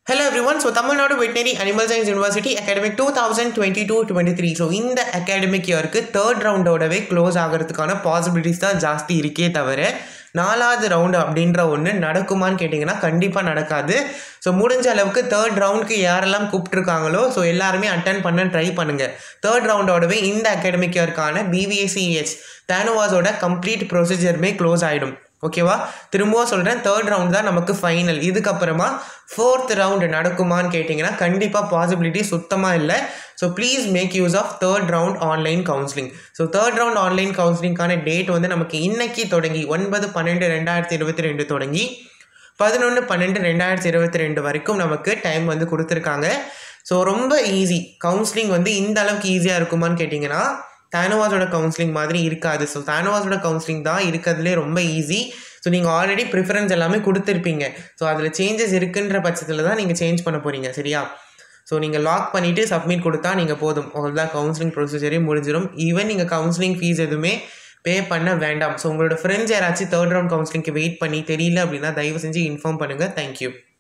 hello every one so Tamil Nadu veterinary animal science university academic two thousand twenty two twenty three so இந்த academic இயருக்கு third ரவுண்டோடவே close ஆகிறதுக்கான possibilities தான் ஜாஸ்தி இருக்கே தவிர நாலாவது ரவுண்டு அப்படின்ற ஒன்று நடக்குமான்னு கேட்டிங்கன்னா கண்டிப்பாக நடக்காது ஸோ முடிஞ்ச அளவுக்கு தேர்ட் ரவுண்டுக்கு யாரெல்லாம் கூப்பிட்ருக்காங்களோ ஸோ எல்லாருமே அட்டன் பண்ண ட்ரை பண்ணுங்கள் தேர்ட் ரவுண்டோடவே இந்த அகாடமிக் இயருக்கான பிவிஎஸ்சிஹெச் தேனுவாஸோட கம்ப்ளீட் ப்ரொசீஜருமே க்ளோஸ் ஆகிடும் ஓகேவா திரும்பவும் சொல்கிறேன் தேர்ட் ரவுண்ட் தான் நமக்கு ஃபைனல் இதுக்கப்புறமா ஃபோர்த் ரவுண்டு நடக்குமான்னு கேட்டிங்கன்னா கண்டிப்பாக பாசிபிலிட்டி சுத்தமாக இல்லை so please make use of third round online counselling so third round online கவுன்சிலிங்கான டேட் வந்து நமக்கு இன்னைக்கு தொடங்கி ஒன்பது பன்னெண்டு ரெண்டாயிரத்தி இருபத்தி ரெண்டு தொடங்கி பதினொன்று பன்னெண்டு ரெண்டாயிரத்தி இருபத்தி ரெண்டு வரைக்கும் நமக்கு டைம் வந்து கொடுத்துருக்காங்க ஸோ ரொம்ப ஈஸி கவுன்சிலிங் வந்து இந்த அளவுக்கு ஈஸியாக இருக்குமான்னு கேட்டிங்கன்னா தானவாஸோட கவுன்சிலிங் மாதிரி இருக்காது ஸோ தானவாஸோட கவுன்சிலிங் தான் இருக்கிறதுலே ரொம்ப ஈஸி ஸோ நீங்கள் ஆல்ரெடி ப்ரிஃபரன்ஸ் எல்லாமே கொடுத்துருப்பீங்க ஸோ அதில் சேஞ்சஸ் இருக்குன்ற பட்சத்தில் தான் நீங்கள் சேஞ்ச் பண்ண போகிறீங்க சரியா ஸோ நீங்கள் லாக் பண்ணிவிட்டு சப்மிட் கொடுத்தா நீங்கள் போதும் அவ்வளோதான் கவுன்சிலிங் ப்ரொசீஜரே முடிஞ்சிடும் ஈவன் நீங்கள் கவுன்சிலிங் ஃபீஸ் எதுவுமே பே பண்ண வேண்டாம் ஸோ உங்களோட ஃப்ரெண்ட்ஸ் யாராச்சும் தேர்ட் ரவுண்ட் கவுன்சிலிங்க்கு வெயிட் பண்ணி தெரியல அப்படின்னா தயவு செஞ்சு இன்ஃபார்ம் பண்ணுங்கள் தேங்க்யூ